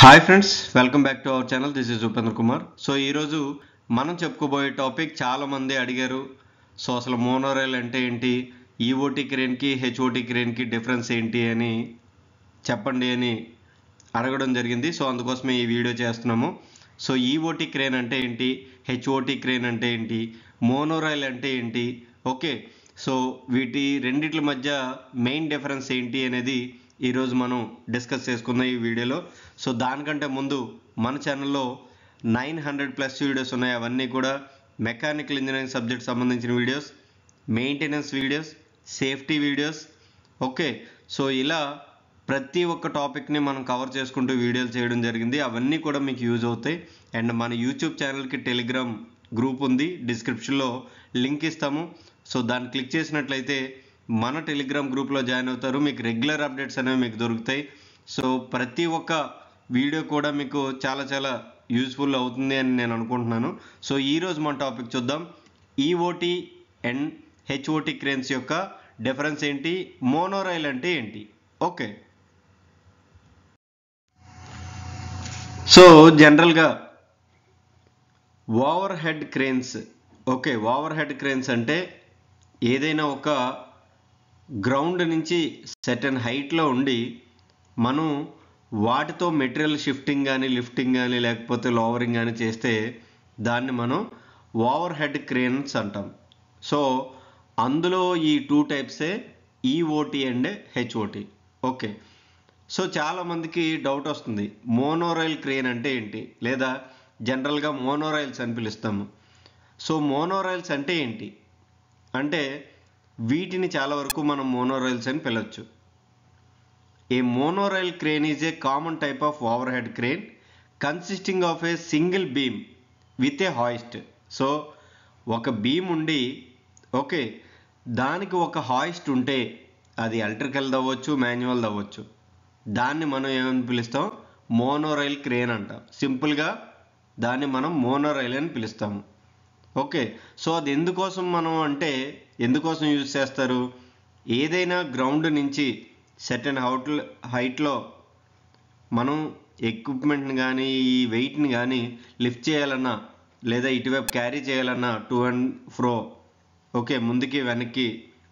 hi friends welcome back to our channel this is Upendra Kumar so ఈరోజు మనం చెప్పుకోబోయే topic చాలామంది అడిగారు సో అసలు మోనోరైల్ అంటే ఏంటి ఈఓటీ క్రేన్కి హెచ్ఓటీ క్రేన్కి డిఫరెన్స్ ఏంటి అని చెప్పండి అని అడగడం జరిగింది సో అందుకోసమే ఈ వీడియో చేస్తున్నాము సో ఈఓటీ క్రేన్ అంటే ఏంటి హెచ్ఓటీ క్రేన్ అంటే ఏంటి మోనోరైల్ అంటే ఏంటి ఓకే సో వీటి రెండిట్ల మధ్య మెయిన్ డిఫరెన్స్ ఏంటి అనేది ఈరోజు మనం డిస్కస్ చేసుకుందాం ఈ వీడియోలో సో దానికంటే ముందు మన ఛానల్లో నైన్ హండ్రెడ్ ప్లస్ వీడియోస్ ఉన్నాయి అవన్నీ కూడా మెకానికల్ ఇంజనీరింగ్ సబ్జెక్ట్ సంబంధించిన videos maintenance videos safety videos okay so ఇలా ప్రతి ఒక్క టాపిక్ని మనం కవర్ చేసుకుంటూ వీడియోలు చేయడం జరిగింది అవన్నీ కూడా మీకు యూజ్ అవుతాయి అండ్ మన యూట్యూబ్ ఛానల్కి టెలిగ్రామ్ గ్రూప్ ఉంది డిస్క్రిప్షన్లో లింక్ ఇస్తాము సో దాన్ని క్లిక్ చేసినట్లయితే మన టెలిగ్రామ్ గ్రూప్లో జాయిన్ అవుతారు మీకు రెగ్యులర్ అప్డేట్స్ అనేవి మీకు దొరుకుతాయి సో ప్రతి ఒక్క వీడియో కూడా మీకు చాలా చాలా యూస్ఫుల్ అవుతుంది అని నేను అనుకుంటున్నాను సో ఈరోజు మన టాపిక్ చూద్దాం ఈఓటీ అండ్ హెచ్ఓటీ క్రేన్స్ యొక్క డిఫరెన్స్ ఏంటి మోనోరైల్ అంటే ఏంటి ఓకే సో జనరల్గా overhead cranes okay overhead cranes అంటే ఏదైనా ఒక గ్రౌండ్ నుంచి సెటన్ హైట్లో ఉండి మనం వాటితో మెటీరియల్ షిఫ్టింగ్ కానీ లిఫ్టింగ్ కానీ లేకపోతే లోవరింగ్ కానీ చేస్తే దాన్ని మనం ఓవర్ హెడ్ క్రేన్స్ అంటాం సో అందులో ఈ టూ టైప్సే EOT and HOT okay so చాలామందికి డౌట్ వస్తుంది మోనోరైల్ క్రేన్ అంటే ఏంటి లేదా జనరల్గా మోనోరైల్స్ అని పిలుస్తాము సో మోనోరైల్స్ అంటే ఏంటి అంటే వీటిని చాలా వరకు మనం మోనోరైల్స్ అని పిలవచ్చు a monorail crane is a common type of overhead crane consisting of a single beam with a hoist so ఒక బీమ్ ఉండి ఓకే దానికి ఒక హాయిస్ట్ ఉంటే అది ఎలక్ట్రికల్ అవ్వచ్చు మాన్యువల్ అవ్వచ్చు దాన్ని మనం ఏమని పిలుస్తాం మోనోరైల్ క్రేన్ అంటాం సింపుల్గా దాన్ని మనం మోనోరైల్ అని పిలుస్తాము ఓకే సో అది ఎందుకోసం మనం అంటే ఎందుకోసం యూజ్ చేస్తారు ఏదైనా గ్రౌండ్ నుంచి సెటన్ హౌట్ హైట్లో మనం ఎక్విప్మెంట్ని కానీ ఈ వెయిట్ని కానీ లిఫ్ట్ చేయాలన్నా లేదా ఇటువైపు క్యారీ చేయాలన్నా టు అండ్ ఫ్రో ఓకే ముందుకి వెనక్కి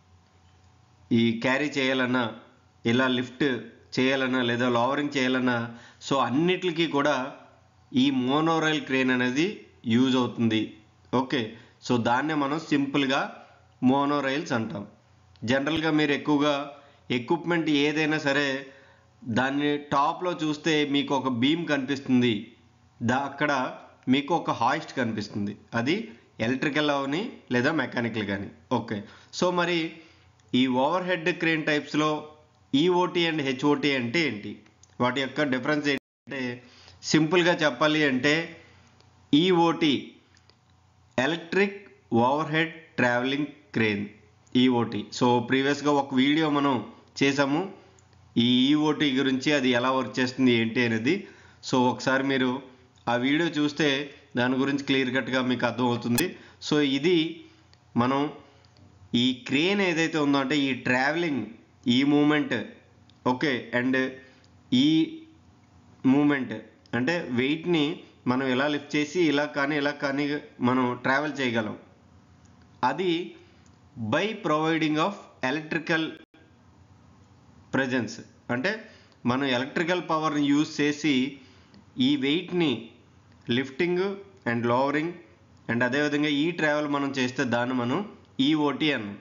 ఈ క్యారీ చేయాలన్నా ఇలా లిఫ్ట్ చేయాలన్నా లేదా లోవరింగ్ చేయాలన్నా సో అన్నిటికీ కూడా ఈ మోనోరైల్ క్రేన్ అనేది యూజ్ అవుతుంది ఓకే సో దాన్నే మనం సింపుల్గా మోనోరైల్స్ అంటాం జనరల్గా మీరు ఎక్కువగా ఎక్విప్మెంట్ ఏదైనా సరే దాన్ని టాప్లో చూస్తే మీకు ఒక బీమ్ కనిపిస్తుంది దా అక్కడ మీకు ఒక హాయిస్ట్ కనిపిస్తుంది అది ఎలక్ట్రికల్ అవని లేదా మెకానికల్ కానీ ఓకే సో మరి ఈ ఓవర్ హెడ్ క్రేన్ టైప్స్లో ఈఓటీ అండ్ హెచ్ఓటీ అంటే ఏంటి వాటి యొక్క డిఫరెన్స్ ఏంటంటే సింపుల్గా చెప్పాలి అంటే EOT electric overhead travelling crane EOT so ప్రీవియస్గా ఒక వీడియో మనం చేసాము ఈ ఈఓటీ గురించి అది ఎలా వర్క్ చేస్తుంది ఏంటి అనేది సో ఒకసారి మీరు ఆ వీడియో చూస్తే దాని గురించి క్లియర్ కట్గా మీకు అర్థమవుతుంది సో ఇది మనం ఈ క్రేన్ ఏదైతే ఉందో అంటే ఈ ట్రావెలింగ్ ఈ మూమెంట్ ఓకే అండ్ ఈ మూమెంట్ అంటే వెయిట్ని మనం ఇలా లిఫ్ట్ చేసి ఇలా కానీ ఇలా కానీ మనం ట్రావెల్ చేయగలం అది by providing of electrical presence అంటే మనం ఎలక్ట్రికల్ పవర్ని యూజ్ చేసి ఈ వెయిట్ని లిఫ్టింగ్ అండ్ లోవరింగ్ అండ్ అదేవిధంగా ఈ ట్రావెల్ మనం చేస్తే దాన్ని మనం ఈఓటీ అన్నాం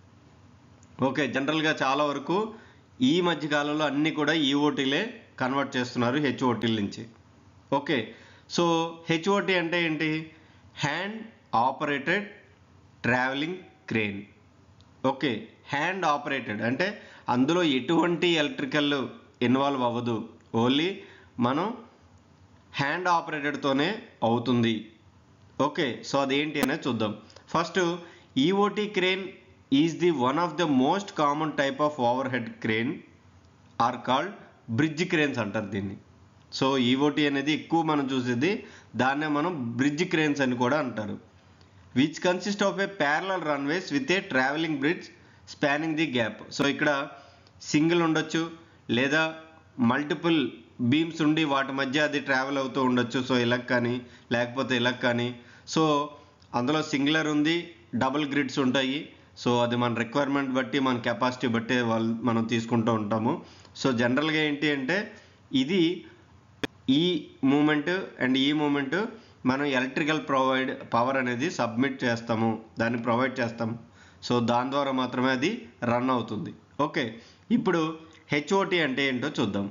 ఓకే జనరల్గా చాలా వరకు ఈ మధ్య కాలంలో అన్నీ కూడా ఈఓటీలే కన్వర్ట్ చేస్తున్నారు హెచ్ఓటీల నుంచి ఓకే సో హెచ్ఓటీ అంటే ఏంటి hand operated travelling crane okay hand operated అంటే అందులో ఎటువంటి ఎలక్ట్రికల్ ఇన్వాల్వ్ అవ్వదు ఓన్లీ మనం హ్యాండ్ ఆపరేటెడ్తోనే అవుతుంది ఓకే సో అదేంటి అనేది చూద్దాం first EOT crane is the one of the most common type of overhead crane are called bridge cranes అంటారు దీన్ని సో ఈఓటీ అనేది ఎక్కువ మనం చూసేది దాన్నే మనం బ్రిడ్జ్ క్రేన్స్ అని కూడా అంటారు which consist of a parallel runways with a travelling bridge spanning the gap so ఇక్కడ సింగిల్ ఉండొచ్చు లేదా మల్టిపుల్ బీమ్స్ ఉండి వాటి మధ్య అది ట్రావెల్ అవుతూ ఉండొచ్చు సో ఇలా కానీ లేకపోతే ఇలా కానీ సో అందులో సింగులర్ ఉంది డబుల్ గ్రిడ్స్ ఉంటాయి సో అది మన రిక్వైర్మెంట్ బట్టి మన కెపాసిటీ బట్టి వాళ్ళు మనం తీసుకుంటూ ఉంటాము సో జనరల్గా ఏంటి అంటే ఇది ఈ మూమెంట్ అండ్ ఈ మూమెంట్ మనం ఎలక్ట్రికల్ ప్రొవైడ్ పవర్ అనేది సబ్మిట్ చేస్తాము దాన్ని ప్రొవైడ్ చేస్తాము సో దాని ద్వారా మాత్రమే అది రన్ అవుతుంది ఓకే ఇప్పుడు హెచ్ఓటి అంటే ఏంటో చూద్దాం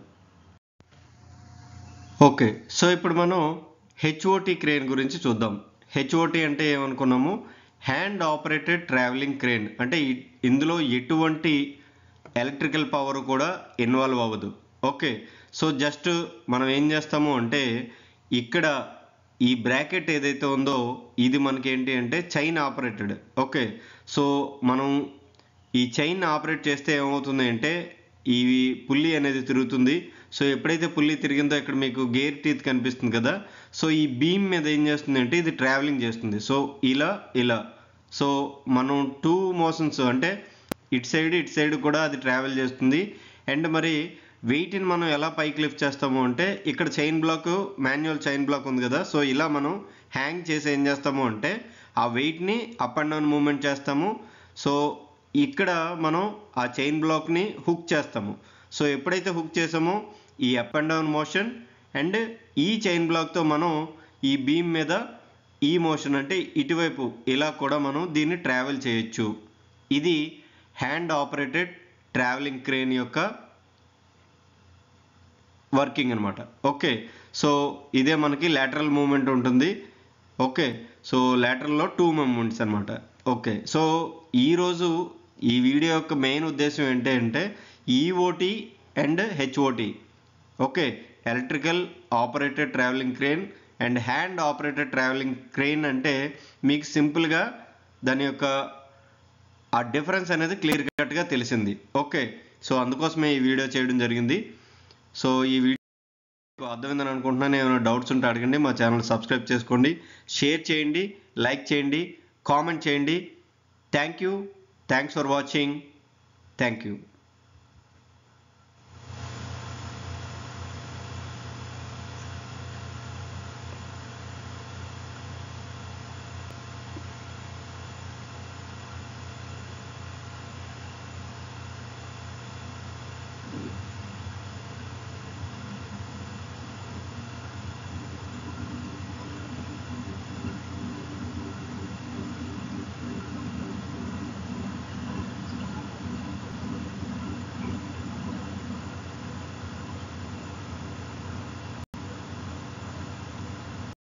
ఓకే సో ఇప్పుడు మనం హెచ్ఓటి క్రేన్ గురించి చూద్దాం హెచ్ఓటి అంటే ఏమనుకున్నాము హ్యాండ్ ఆపరేటెడ్ ట్రావెలింగ్ క్రేన్ అంటే ఇ- ఇందులో ఎటువంటి ఎలక్ట్రికల్ పవర్ కూడా ఇన్వాల్వ్ అవ్వదు ఓకే సో జస్ట్ మనం ఏం చేస్తాము అంటే ఇక్కడ ఈ బ్రాకెట్ ఏదైతే ఉందో ఇది మనకి ఏంటి అంటే చైన్ ఆపరేటెడ్ ఓకే సో మనం ఈ చైన్ ఆపరేట్ చేస్తే ఏమవుతుంది అంటే ఈ పుల్లి అనేది తిరుగుతుంది సో ఎప్పుడైతే పుల్లి తిరిగిందో ఇక్కడ మీకు గేర్ టీత్ కనిపిస్తుంది కదా సో ఈ బీమ్ మీద ఏం చేస్తుంది అంటే ఇది ట్రావెలింగ్ చేస్తుంది సో ఇలా ఇలా సో మనం టూ మోషన్స్ అంటే ఇటు సైడ్ ఇటు సైడ్ కూడా అది ట్రావెల్ చేస్తుంది అండ్ మరి వెయిట్ని మనం ఎలా పైకి లిఫ్ట్ చేస్తాము అంటే ఇక్కడ chain block manual chain block ఉంది కదా సో ఇలా మనం హ్యాంగ్ చేసి ఏం చేస్తాము అంటే ఆ వెయిట్ని అప్ అండ్ డౌన్ మూమెంట్ చేస్తాము సో ఇక్కడ మనం ఆ చైన్ బ్లాక్ని హుక్ చేస్తాము సో ఎప్పుడైతే హుక్ చేసామో ఈ up and down motion and ఈ చైన్ బ్లాక్తో మనం ఈ బీమ్ మీద ఈ మోషన్ అంటే ఇటువైపు ఇలా కూడా మనం దీన్ని ట్రావెల్ చేయొచ్చు ఇది హ్యాండ్ ఆపరేటెడ్ ట్రావెలింగ్ క్రేన్ యొక్క వర్కింగ్ అనమాట ఓకే సో ఇదే మనకి లాటరల్ మూమెంట్ ఉంటుంది ఓకే సో లాటరల్లో టూ మూమెంట్స్ అనమాట ఓకే సో ఈరోజు ఈ వీడియో యొక్క మెయిన్ ఉద్దేశం ఏంటి అంటే EOT and HOT okay electrical operated travelling crane and hand operated travelling crane అంటే మీకు సింపుల్గా దాని యొక్క ఆ డిఫరెన్స్ అనేది క్లియర్ కట్గా తెలిసింది ఓకే సో అందుకోసమే ఈ వీడియో చేయడం జరిగింది సో ఈ వీడియో మీకు అర్థమైందని అనుకుంటున్నాను ఏమైనా డౌట్స్ ఉంటే అడగండి మా ఛానల్ సబ్స్క్రైబ్ చేసుకోండి షేర్ చేయండి లైక్ చేయండి కామెంట్ చేయండి thank you thanks for watching thank you